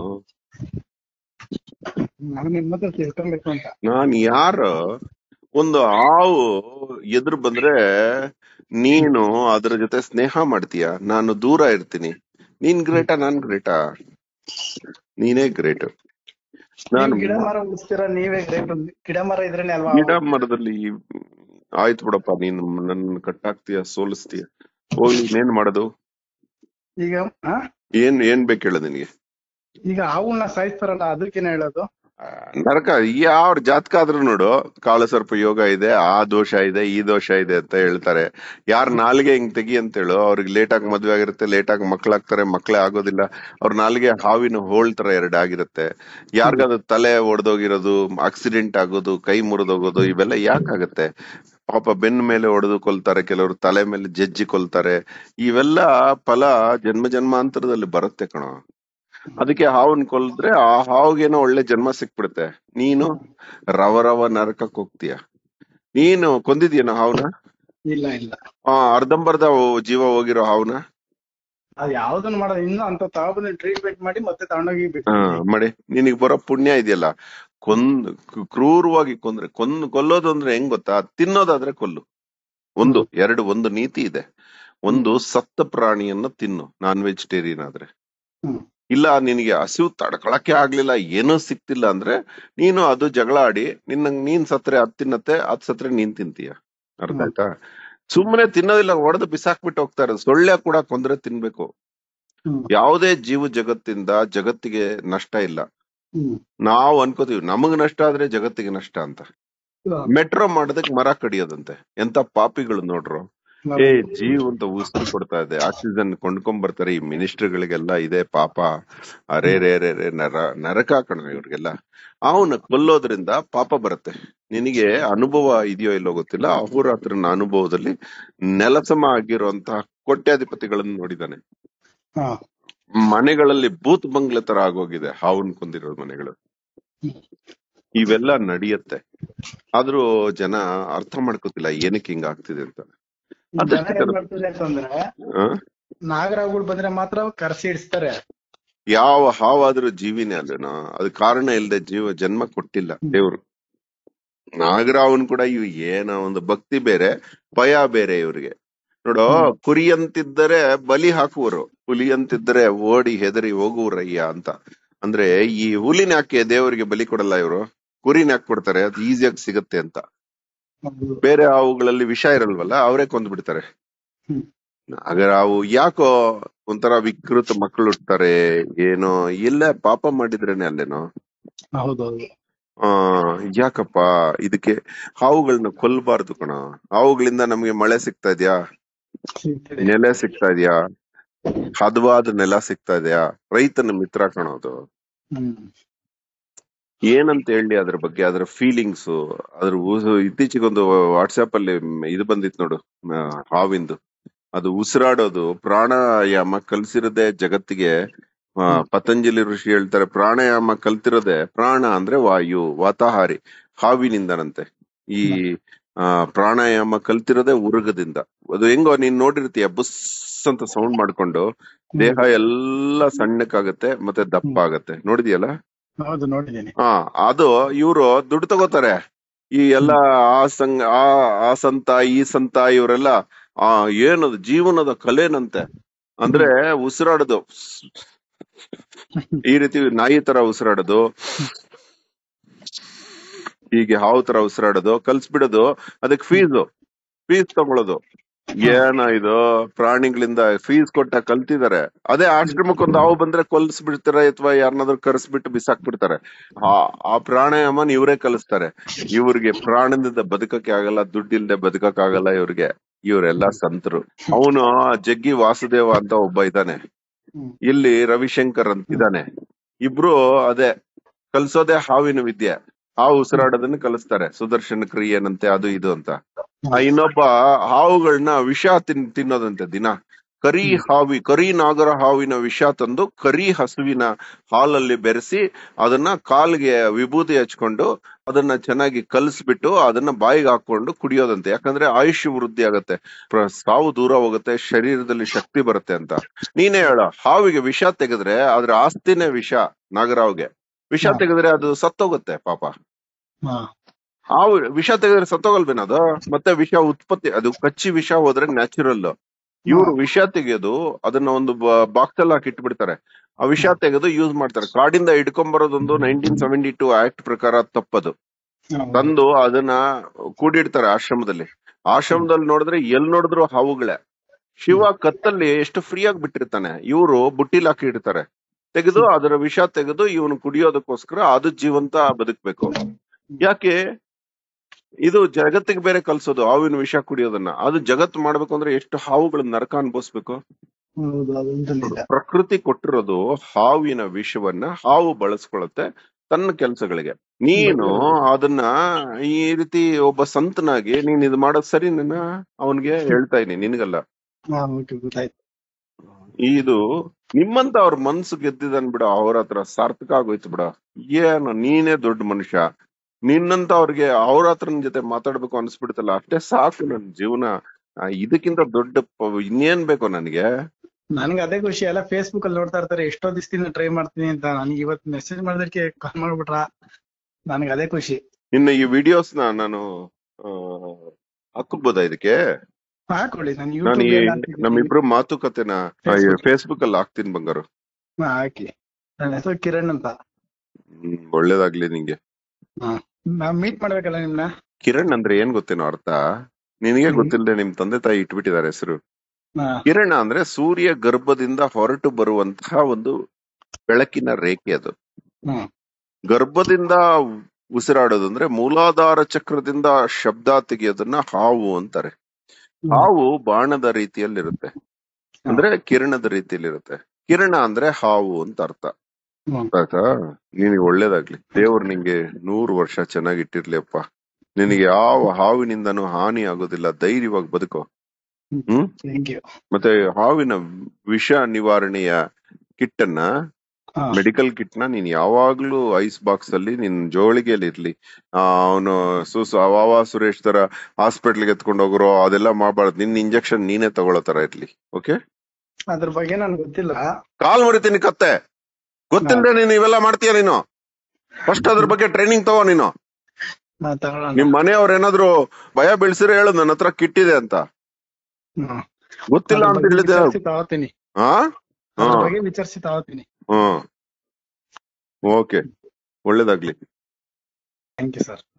ನಾನು ನಿಮ್ಮ ಹತ್ರ ತಿಳ್ಕೊಬೇಕು ಅಂತ ನಾನ್ ಯಾರ ಒಂದು ಹಾವು ಎದುರು ಬಂದ್ರೆ ನೀನು ಅದರ ಜೊತೆ ಸ್ನೇಹ ಮಾಡ್ತೀಯ ನಾನು ದೂರ ಇರ್ತೀನಿ ನೀನ್ ಗ್ರೇಟಾ ನಾನ್ ಗ್ರೇಟಾ ನೀನೇ ಗ್ರೇಟ್ ನಾನು ನೀವು ಗಿಡ ಮರ ಉಳಿಸ್ತೀರಾ ನೀವೇ ಗ್ರೇಟ್ ಗಿಡ ಮರ ಇದ್ರೇನೆ ಅಲ್ವಾ ಗಿಡ ಮರದಲ್ಲಿ ಆಯ್ತು ಬಿಡಪ್ಪ ನೀನು ನನ್ನ ಕಟ್ಟಾಕ್ತೀಯ ಸೋಲಿಸ್ತೀಯ ಹೋಗ್ಲಿ ಇನ್ನೇನ್ ಮಾಡೋದು ಈಗ ಆ? ಏನ್ ಏನ್ ಬೇಕು ಹೇಳು ನಿನಗೆ ಈಗ ಹಾವುಗಳನ್ನ ಸಾಯಿಸ್ತಾರಲ್ಲ ಅದಕ್ಕೇನ್ ಹೇಳೋದು ಆ, ನರಕ ಯಾವ ಜಾತಕ ಆದ್ರೂ ನೋಡು ಕಾಳಸರ್ಪ ಯೋಗ ಇದೆ ಆ ದೋಷ ಇದೆ ಈ ದೋಷ ಇದೆ ಅಂತ ಹೇಳ್ತಾರೆ ಯಾರ್ ನಾಲ್ಗೆ ಹಿಂಗ್ ತೆಗಿ ಅಂತ ಹೇಳು ಅವ್ರಿಗೆ ಲೇಟ್ ಆಗಿ ಮದ್ವೆ ಆಗಿರುತ್ತೆ ಲೇಟ್ ಆಗಿ ಮಕ್ಳಾಗ್ತಾರೆ ಮಕ್ಳೇ ಆಗೋದಿಲ್ಲ ಅವ್ರ ನಾಲ್ಗೆ ಹಾವಿನ ಹೋಳ್ ತರ ಎರಡ್ ಆಗಿರುತ್ತೆ ಯಾರಿಗಾದ್ರು ತಲೆ ಒಡೆದೋಗಿರೋದು ಆಕ್ಸಿಡೆಂಟ್ ಆಗೋದು ಕೈ ಮುರಿದೋಗೋದು ಇವೆಲ್ಲ ಯಾಕಾಗತ್ತೆ ಪಾಪ ಬೆನ್ನ ಮೇಲೆ ಹೊಡೆದು ಕೊಲ್ತಾರೆ ಕೆಲವರು ತಲೆ ಮೇಲೆ ಜಜ್ಜಿ ಕೊಲ್ತಾರೆ ಇವೆಲ್ಲ ಫಲ ಜನ್ಮ ಜನ್ಮಾಂತರದಲ್ಲಿ ಬರುತ್ತೆ ಕಣೋ ಅದಕ್ಕೆ ಹಾವನ್ ಕೊಲ್ದ್ರೆ ಆ ಹಾವಿಗೇನೋ ಒಳ್ಳೆ ಜನ್ಮ ಸಿಕ್ಬಿಡುತ್ತೆ ನೀನು ರವ ರವ ನರಕಕ್ಕೆ ಹೋಗ್ತೀಯ ನೀನು ಕೊಂದಿದ್ಯೇನೋ ಹಾವ್ನ ಇಲ್ಲ ಇಲ್ಲ ಆ ಅರ್ಧಂಬರ್ಧ ಜೀವ ಹೋಗಿರೋ ಹಾವ್ನ ಅದ್ ಯಾವ್ದನ್ನ ಮಾಡೋದು ಇನ್ನು ಅಂತ ತಗೊಬಂದು ಟ್ರೀಟ್ಮೆಂಟ್ ಮಾಡಿ ಮತ್ತೆ ತಗೊಂಡೋಗಿ ಹಾ ಬಿಡ್ತೀನಿ ಮಾಡಿ ನಿನಗ್ ಬರೋ ಪುಣ್ಯ ಇದೆಯಲ್ಲ ಕೊಂದ್ ಕ್ರೂ- ಕ್ರೂರವಾಗಿ ಕೊಂದ್ರೆ ಕೊಂದ್ ಕೊಲ್ಲೋದು ಅಂದ್ರೆ ಹೆಂಗ್ ಗೊತ್ತಾ ತಿನ್ನೋದಾದ್ರೆ ಕೊಲ್ಲು ಒಂದು ಎರಡು ಒಂದು ನೀತಿ ಇದೆ ಒಂದು ಸತ್ತ ಪ್ರಾಣಿಯನ್ನ ತಿನ್ನು ನಾನ್ ವೆಜಿಟೇರಿಯನ್ ಆದ್ರೆ ಹ್ಮ್ ಇಲ್ಲ ನಿನಗೆ ಹಸಿವು ತಡ್ಕೊಳಕ್ಕೆ ಆಗ್ಲಿಲ್ಲ ಏನೂ ಸಿಕ್ತಿಲ್ಲ ಅಂದ್ರೆ ನೀನು ಅದು ಜಗಳ ಆಡಿ ನಿನ್ನ ನೀನ್ ಸತ್ರೆ ಅದ್ ತಿನ್ನತ್ತೆ ಅದ್ ಸತ್ರೆ ನೀನ್ ತಿಂತೀಯ ಅರ್ಥ ಹ್ಮ್. ಆಯ್ತಾ ಸುಮ್ಮನೆ ತಿನ್ನೋದಿಲ್ಲ ಹೊಡೆದು ಬಿಸಾಕ್ಬಿಟ್ಟು ಹೋಗ್ತಾರೆ ಸೊಳ್ಳೆ ಕೂಡ ಕೊಂದ್ರೆ ತಿನ್ಬೇಕು ಹ್ಮ್ ಯಾವುದೇ ಜೀವ ಜಗತ್ತಿಂದ ಜಗತ್ತಿಗೆ ನಷ್ಟ ಇಲ್ಲ ಹ್ಮ್ ನಾವು ಅನ್ಕೋತೀವಿ ನಮಗ್ ನಷ್ಟ ಆದ್ರೆ ಜಗತ್ತಿಗೆ ನಷ್ಟ ಅಂತ ಮೆಟ್ರೋ ಮಾಡೋದಕ್ ಮರ ಕಡಿಯೋದಂತೆ ಎಂತ ಪಾಪಿಗಳು ನೋಡ್ರು ಏ ಜೀವ ಅಂತ ಉಸಿರು ಕೊಡ್ತಾ ಇದೆ ಆಕ್ಸಿಜನ್ ಕೊಂಡ್ಕೊಂಡ್ ಬರ್ತಾರೆ ಈ ಮಿನಿಸ್ಟರ್ಗಳಿಗೆಲ್ಲ ಇದೆ ಪಾಪ ಅರೆ ರೇ ರೇ ರೇ ನರ ನರಕ ಕಣ ಇವ್ರಿಗೆಲ್ಲ ಅವನ ಕೊಲ್ಲೋದ್ರಿಂದ ಪಾಪ ಬರುತ್ತೆ ನಿನಗೆ ಅನುಭವ ಇದೆಯೋ ಇಲ್ಲೋ ಗೊತ್ತಿಲ್ಲ ಅಹೋರಾತ್ರನ ಅನುಭವದಲ್ಲಿ ನೆಲಸಮ ಆಗಿರುವಂತಹ ಕೋಟ್ಯಾಧಿಪತಿಗಳನ್ನು ನೋಡಿದಾನೆ ಹಾ ಮನೆಗಳಲ್ಲಿ ಬೂತ್ ಬಂಗ್ಲೆ ತರ ಆಗೋಗಿದೆ ಹಾವನ್ ಕೊಂದಿರೋ ಮನೆಗಳು ಇವೆಲ್ಲ ನಡೆಯುತ್ತೆ ಆದ್ರೂ ಜನ ಅರ್ಥ ಮಾಡ್ಕೋತಿಲ್ಲ ಏನಕ್ಕೆ ಹಿಂಗ ಆಗ್ತಿದೆ ಅಂತ ಜನ ಅದಕ್ಕೆ ಏನ್ ಮಾಡ್ತಾರೆ ಅಂತಂದ್ರೆ ಆ? ನಾಗರಾವ್ಗಳು ಬಂದ್ರೆ ಮಾತ್ರ ಕರ್ಸಿ ಇಡಿಸ್ತಾರೆ ಯಾವ ಹಾವಾದ್ರೂ ಜೀವಿನೇ ಅಲ್ಲೇನೋ ಅದು ಕಾರಣ ಇಲ್ಲದೆ ಜೀವ ಜನ್ಮ ಕೊಟ್ಟಿಲ್ಲ ದೇವ್ರು ನಾಗರಾವನ್ ಕೂಡ ಇವ್ ಏನೋ ಒಂದು ಭಕ್ತಿ ಬೇರೆ ಭಯ ಬೇರೆ ಇವ್ರಿಗೆ ನೋಡು ಹ್ಮ್. ಕುರಿ ಅಂತಿದ್ದರೆ ಬಲಿ ಹಾಕುವರು ಹುಲಿ ಅಂತಿದ್ದರೆ ಓಡಿ ಹೆದರಿ ಹೋಗುವರಯ್ಯ ಅಂತ ಅಂದ್ರೆ ಈ ಹುಲಿನ ಯಾಕೆ ದೇವರಿಗೆ ಬಲಿ ಕೊಡಲ್ಲ ಇವರು ಕುರಿನ ಯಾಕೆ ಕೊಡ್ತಾರೆ ಅದು ಈಸಿಯಾಗಿ ಸಿಗತ್ತೆ ಅಂತ ಹೌದು. ಬೇರೆ ಹಾವುಗಳಲ್ಲಿ ವಿಷ ಇರಲ್ವಲ್ಲ ಅವರೇ ಕೊಂದು ಬಿಡ್ತಾರೆ ಹ್ಮ್. ನಾಗರಾವು ಯಾಕೋ ಒಂಥರ ವಿಕೃತ ಮಕ್ಕಳು ಹುಟ್ತಾರೆ ಏನೋ ಎಲ್ಲ ಪಾಪ ಮಾಡಿದ್ರೇನೆ ಅಲ್ಲೇನೋ ಹೌದೌದು ಆ ಯಾಕಪ್ಪ ಇದಕ್ಕೆ ಹಾವುಗಳನ್ನ ಕೊಲ್ಬಾರ್ದು ಕಣ ಹಾವುಗಳಿಂದ ನಮ್ಗೆ ಮಳೆ ಸಿಗ್ತಾ ಇದ್ಯಾ ಸಿಗ್ತದೆ. ನೆಲೆ ಸಿಗ್ತಾ ಇದ್ಯಾ ಹದವಾದ ನೆಲ ಸಿಗ್ತಾ ಇದೆಯಾ ರೈತನ ಮಿತ್ರ ಕಣೋದು ಹ್ಮ್ ಏನಂತ ಹೇಳಿ ಅದ್ರ ಬಗ್ಗೆ ಅದ್ರ ಫೀಲಿಂಗ್ಸ್ ಅದ್ರ ಉಸ್- ಇತ್ತೀಚೆಗೊಂದು ವಾಟ್ಸ್ಆಪ್ ಅಲ್ಲಿ ಮ್- ಇದು ಬಂದಿತ್ತು ನೋಡು ಆ, ಹಾವಿಂದು ಅದು ಉಸಿರಾಡೋದು ಪ್ರಾಣಾಯಾಮ ಕಲ್ಸಿರೋದೇ ಜಗತ್ತಿಗೆ ಆ, ಪತಂಜಲಿ ಋಷಿ ಹೇಳ್ತಾರೆ ಪ್ರಾಣಾಯಾಮ ಕಲ್ತಿರೋದೆ ಪ್ರಾಣ ಅಂದ್ರೆ ವಾಯು ವಾತಾಹಾರಿ ಹಾವಿನಿಂದನಂತೆ ಈ ಆ, ಪ್ರಾಣಾಯಾಮ ಕಲ್ತಿರೋದೇ ಉರುಗದಿಂದ ಅದು ಹೆಂಗೋ ನೀನ್ ನೋಡಿರ್ತೀಯ ಬುಸ್ ಅಂತ ಸೌಂಡ್ ಮಾಡ್ಕೊಂಡು ದೇಹ ಎಲ್ಲ ಸಣ್ಣಕ್ಕಾಗತ್ತೆ ಮತ್ತೆ ದಪ್ಪ ಆಗತ್ತೆ ನೋಡಿದ್ಯಲ್ಲ ಹೌದು ನೋಡಿದ್ದೀನಿ ಹಾ ಅದು ಇವರು ದುಡ್ಡು ತಗೋತಾರೆ ಈ ಎಲ್ಲ ಆ ಸಂಘ ಆ ಆ ಸಂತ ಈ ಸಂತ ಇವರೆಲ್ಲ ಆ ಏನದು ಜೀವನದ ಕಲೆನಂತೆ ಅಂದ್ರೆ ಉಸಿರಾಡೋದು ಈ ರೀತಿ ನಾಯಿ ತರ ಉಸಿರಾಡೋದು ಹೀಗೆ ಹಾವು ತರ ಉಸಿರಾಡೋದು ಕಲ್ಸ್ಬಿಡೋದು ಅದಕ್ಕೆ ಫೀಸ್ ಫೀಸ್ ತಗೊಳ್ಳೋದು ಏನ ಇದು ಪ್ರಾಣಿಗಳಿಂದ ಫೀಸ್ ಕೊಟ್ಟ ಕಲ್ತಿದ್ದಾರೆ ಅದೇ ಆಶ್ರಮಕ್ಕೊಂದು ಹಾವು ಬಂದ್ರೆ ಕೊಲ್ಸ್ಬಿಡ್ತಾರೆ ಅಥವಾ ಯಾರನ್ನಾದ್ರೂ ಕರೆಸ್ಬಿಟ್ಟು ಬಿಸಾಕ್ಬಿಡ್ತಾರೆ ಆ ಆ ಪ್ರಾಣಾಯಾಮನ್ ಇವರೇ ಕಲಿಸ್ತಾರೆ ಇವ್ರಿಗೆ ಪ್ರಾಣದಿಂದ ಬದುಕಕ್ಕೆ ಆಗಲ್ಲ ದುಡ್ಡಿಲ್ದೆ ಬದುಕಕ್ ಆಗಲ್ಲ ಇವ್ರಿಗೆ ಇವರೆಲ್ಲ ಸಂತರು ಅವನು ಜಗ್ಗಿ ವಾಸುದೇವ ಅಂತ ಒಬ್ಬ ಇದ್ದಾನೆ ಹ್ಮ್. ಇಲ್ಲಿ ರವಿಶಂಕರ್ ಅಂತ ಇದ್ದಾನೆ ಇಬ್ರು ಅದೇ ಕಲ್ಸೋದೇ ಹಾವಿನ ವಿದ್ಯೆ ಹಾವು ಉಸಿರಾಡೋದನ್ನ ಕಲಿಸ್ತಾರೆ ಸುದರ್ಶನ ಕ್ರಿಯೆನಂತೆ ಅದು ಇದು ಅಂತ ಆ ಇನ್ನೊಬ್ಬ ಹಾವುಗಳನ್ನ ವಿಷ ತಿನ್ ತಿನ್ನೋದಂತೆ ದಿನ ಕರಿ ಹಾವಿ ಕರಿ ನಾಗರ ಹಾವಿನ ವಿಷ ತಂದು ಕರಿ ಹಸುವಿನ ಹಾಲಲ್ಲಿ ಬೆರೆಸಿ ಅದನ್ನ ಕಾಲ್ಗೆ ವಿಭೂತಿ ಹಚ್ಕೊಂಡು ಅದನ್ನ ಚೆನ್ನಾಗಿ ಕಲಿಸ್ಬಿಟ್ಟು ಅದನ್ನ ಬಾಯಿಗೆ ಹಾಕೊಂಡು ಕುಡಿಯೋದಂತೆ ಯಾಕಂದ್ರೆ ಆಯುಷ್ಯ ವೃದ್ಧಿ ಆಗತ್ತೆ ಪ್ರ- ಸಾವು ದೂರ ಹೋಗುತ್ತೆ ಶರೀರದಲ್ಲಿ ಶಕ್ತಿ ಬರುತ್ತೆ ಅಂತ ನೀನೇ ಹೇಳ ಹಾವಿಗೆ ವಿಷ ತೆಗೆದ್ರೆ ಅದ್ರ ಆಸ್ತಿನೇ ವಿಷ ನಾಗರಾವ್ಗೆ ವಿಷ ಹಾ. ತೆಗೆದ್ರೆ ಅದು ಸತ್ತೋಗುತ್ತೆ ಪಾಪ ಹಾ ಹಾವು ವಿಷ ತೆಗೆದ್ರೆ ಸತ್ತೋಗಲ್ವೇನ ಅದು ಮತ್ತೆ ವಿಷ ಉತ್ಪತ್ತಿ ಅದು ಕಚ್ಚಿ ವಿಷ ಹೋದ್ರೆ ನ್ಯಾಚುರಲ್ ಇವ್ರು ವಿಷ ತೆಗೆಯೋದು ಅದನ್ನ ಒಂದು ಬಾಕ್ಸ್ ಅಲ್ಲಿ ಹಾಕಿ ಇಟ್ಬಿಡ್ತಾರೆ ಆ ವಿಷ ತೆಗೆದು ಯೂಸ್ ಮಾಡ್ತಾರೆ ಕಾಡಿಂದ ಹಿಡ್ಕೊಂಡ್ ಬರೋದೊಂದು ನೈನ್ಟೀನ್ ಸೆವೆಂಟಿ ಟೂ ಆಕ್ಟ್ ಪ್ರಕಾರ ತಪ್ಪದು ಹೌದು. ತಂದು ಅದನ್ನ ಕೂಡಿಡ್ತಾರೆ ಆಶ್ರಮದಲ್ಲಿ ಆಶ್ರಮದಲ್ಲಿ ನೋಡಿದ್ರೆ ಎಲ್ ನೋಡಿದ್ರು ಹಾವುಗಳೇ ಶಿವ ಕತ್ತಲ್ಲಿ ಎಷ್ಟು ಫ್ರೀ ಆಗಿ ಬಿಟ್ಟಿರ್ತಾನೆ ಇವರು ಬುಟ್ಟಿಲ್ ಹಾಕಿ ಇಡ್ತಾರೆ ತೆಗೆದು ಅದರ ವಿಷ ತೆಗೆದು ಇವನು ಕುಡಿಯೋದಕ್ಕೋಸ್ಕರ ಅದು ಜೀವಂತ ಬದುಕ್ಬೇಕು ಯಾಕೆ ಇದು ಜಗತ್ತಿಗೆ ಬೇರೆ ಕಲ್ಸೋದು ಹಾವಿನ ವಿಷ ಕುಡಿಯೋದನ್ನ ಅದು ಜಗತ್ತು ಮಾಡ್ಬೇಕು ಅಂದ್ರೆ ಎಷ್ಟು ಹಾವುಗಳನ್ನ ನರಕ ಅನ್ಭವಿಸ್ಬೇಕು ಹೌದು ಅದಂತೂ ನಿಜ ಪ್ರಕೃತಿ ಕೊಟ್ಟಿರೋದು ಹಾವಿನ ವಿಷವನ್ನ ಹಾವು ಬಳಸ್ಕೊಳತ್ತೆ ತನ್ನ ಕೆಲಸಗಳಿಗೆ ನೀನು ಅದನ್ನ ಈ ರೀತಿ ಒಬ್ಬ ಸಂತನಾಗಿ ನೀನ್ ಇದು ಮಾಡೋದ್ ಸರಿ ನನ್ನ ಅವನ್ಗೆ ಹೇಳ್ತಾ ಇದೀನಿ ನಿನ್ಗಲ್ಲ ಹಾ ಓಕೆ ಗೊತ್ತಾಯ್ತು ಇದು ನಿಮ್ಮಂತ ಅವ್ರ ಮನ್ಸು ಗೆದ್ದಿದನ್ ಬಿಡ ಅವ್ರ ಹತ್ರ ಸಾರ್ಥಕ ಆಗೋಯ್ತು ಬಿಡ ಏನು ನೀನೇ ದೊಡ್ಡ ಮನುಷ್ಯ ನಿನ್ನಂತ ಅವ್ರಿಗೆ ಅವ್ರ ಹತ್ರನ ಜೊತೆ ಮಾತಾಡ್ಬೇಕು ಅನ್ಸ್ಬಿಡ್ತಲ್ಲ ಅಷ್ಟೇ ಸಾಕು ನನ್ ಜೀವನ ಆ, ಇದಕ್ಕಿಂತ ದೊಡ್ಡ ಪ- ಇನ್ನೇನ್ ಬೇಕು ನನ್ಗೆ ನನ್ಗೆ ಅದೇ ಖುಷಿ ಎಲ್ಲ ಫೇಸ್ಬುಕ್ ಅಲ್ಲಿ ನೋಡ್ತಾ ಇರ್ತಾರೆ ಎಷ್ಟೋ ದಿವಸದಿಂದ ಟ್ರೈ ಮಾಡ್ತೀನಿ ಅಂತ ನನ್ಗೆ ಇವತ್ತು ಮೆಸೇಜ್ ಮಾಡೋದಕ್ಕೆ ಕಾಲ್ ಮಾಡ್ಬಿಟ್ರ ನನ್ಗೆ ಅದೇ ಖುಷಿ ಇನ್ನು ಈ ವಿಡಿಯೋಸ್ ನ ನಾನು ಆ, ಹಾಕ್ಬೋದಾ ಇದಕ್ಕೆ ಹಾಕೊಳ್ಳಿ ನಾನು ನಾನು ಈ ಯೂಟ್ಯೂಬ್ ನಮ್ಮಿಬ್ರು ಮಾತುಕತೆನ Facebook. ಫೇಸ್ಬುಕ್ ಅಲ್ಲಿ ಹಾಕ್ತೀನಿ ಬಂಗಾರು ಹಾಕಿ ನನ್ನ ಹೆಸರು ಕಿರಣ್ ಅಂತ ಹ್ಮ್ ಒಳ್ಳೇದಾಗ್ಲಿ ನಿಂಗೆ ನಾವ್ ಮೀಟ್ ಮಾಡ್ಬೇಕಲ್ಲ ನಿಮ್ನ ಕಿರಣ್ ಅಂದ್ರೆ ಏನ್ ಗೊತ್ತೇನೋ ಅರ್ಥ ನಿನಗೆ ಹ್ಮ್. ಗೊತ್ತಿಲ್ಲದೆ ನಿಮ್ ತಂದೆ ತಾಯಿ ಇಟ್ಬಿಟ್ಟಿದ್ದಾರೆ ಹೆಸರು ಹಾ, ಕಿರಣ ಅಂದ್ರೆ ಸೂರ್ಯ ಗರ್ಭದಿಂದ ಹೊರಟು ಬರುವಂತಹ ಒಂದು ಬೆಳಕಿನ ರೇಖೆ ಅದು ಹ್ಮ್. ಗರ್ಭದಿಂದ ಉಸಿರಾಡೋದು ಅಂದ್ರೆ ಮೂಲಾಧಾರ ಚಕ್ರದಿಂದ ಶಬ್ದ ತೆಗೆಯೋದನ್ನ ಹಾವು ಅಂತಾರೆ ಹ್ಮ್. ಹಾವು ಬಾಣದ ರೀತಿಯಲ್ಲಿರುತ್ತೆ ಅಂದ್ರೆ ಕಿರಣದ ರೀತಿಯಲ್ಲಿರುತ್ತೆ ಕಿರಣ ಅಂದ್ರೆ ಹಾವು ಅಂತ ಅರ್ಥ ಹ್ಮ್. ಆಯ್ತಾ ನಿನಗೆ ಒಳ್ಳೇದಾಗ್ಲಿ ದೇವ್ರು ನಿಂಗೆ ನೂರು ವರ್ಷ ಚೆನ್ನಾಗಿ ಇಟ್ಟಿರ್ಲಿ ಅಪ್ಪ ನಿನಗೆ ಯಾವ ಹಾವಿನಿಂದನೂ ಹಾನಿ ಆಗೋದಿಲ್ಲ ಧೈರ್ಯವಾಗಿ ಬದುಕೋ ಹ್ಮ್ ಥ್ಯಾಂಕ್ ಯು ಮತ್ತೆ ಹಾವಿನ ವಿಷ ನಿವಾರಣೆಯ ಕಿಟ್ ಅನ್ನ ಮೆಡಿಕಲ್ ಕಿಟ್ ನ ನೀನ್ ಯಾವಾಗ್ಲೂ ಐಸ್ ಬಾಕ್ಸ್ ಅಲ್ಲಿ ನಿನ್ ಜೋಳಿಗೆಯಲ್ಲಿ ಇರ್ಲಿ ಅವನು ಸುಸ್ ವಾವಾ ಸುರೇಶ್ ತರ ಹಾಸ್ಪಿಟ್ಲ್ಗೆ ಎತ್ಕೊಂಡು ಹೋಗ್ರೋ ಅದೆಲ್ಲ ಮಾಡಬಾರ್ದು ನಿನ್ ಇಂಜೆಕ್ಷನ್ ನೀನೇ ತಗೊಳ್ಳೋ ತರ ಇರ್ಲಿ ಓಕೆ ಅದ್ರ ಬಗ್ಗೆ ನನ್ಗೆ ಗೊತ್ತಿಲ್ಲ ಕಾಲ್ ಮುರಿತೀನಿ ಕತ್ತೆ ಗೊತ್ತಿಲ್ಲದೆ ನೀನು ಇವೆಲ್ಲ ಮಾಡ್ತೀಯ ನೀನು ಫಸ್ಟ್ ಅದ್ರ ಬಗ್ಗೆ ಟ್ರೈನಿಂಗ್ ತಗೋ ನೀನು ನಾ ತಗೊಳ್ಳೋಣ ನಿಮ್ ಮನೆಯವ್ರ ಏನಾದ್ರು ಭಯ ಬೀಳ್ಸಿದ್ರೆ ಹೇಳು ನನ್ನ ಹತ್ರ ಕಿಟ್ ಇದೆ ಅಂತ ಹ್ಮ್. ಗೊತ್ತಿಲ್ಲ ಅದ್ರ ಅಂತ ಬಗ್ಗೆ ಹೇಳಿದೆ ವಿಚಾರಿಸಿ ತಗೋತೀನಿ ಹಾ ಅದ್ರ ಹಾ ಬಗ್ಗೆ ವಿಚಾರಿಸಿ ತಗೋತೀನಿ ಹ್ಮ್ ಓಕೆ ಒಳ್ಳೇದಾಗ್ಲಿ ಥ್ಯಾಂಕ್ ಯು ಸರ್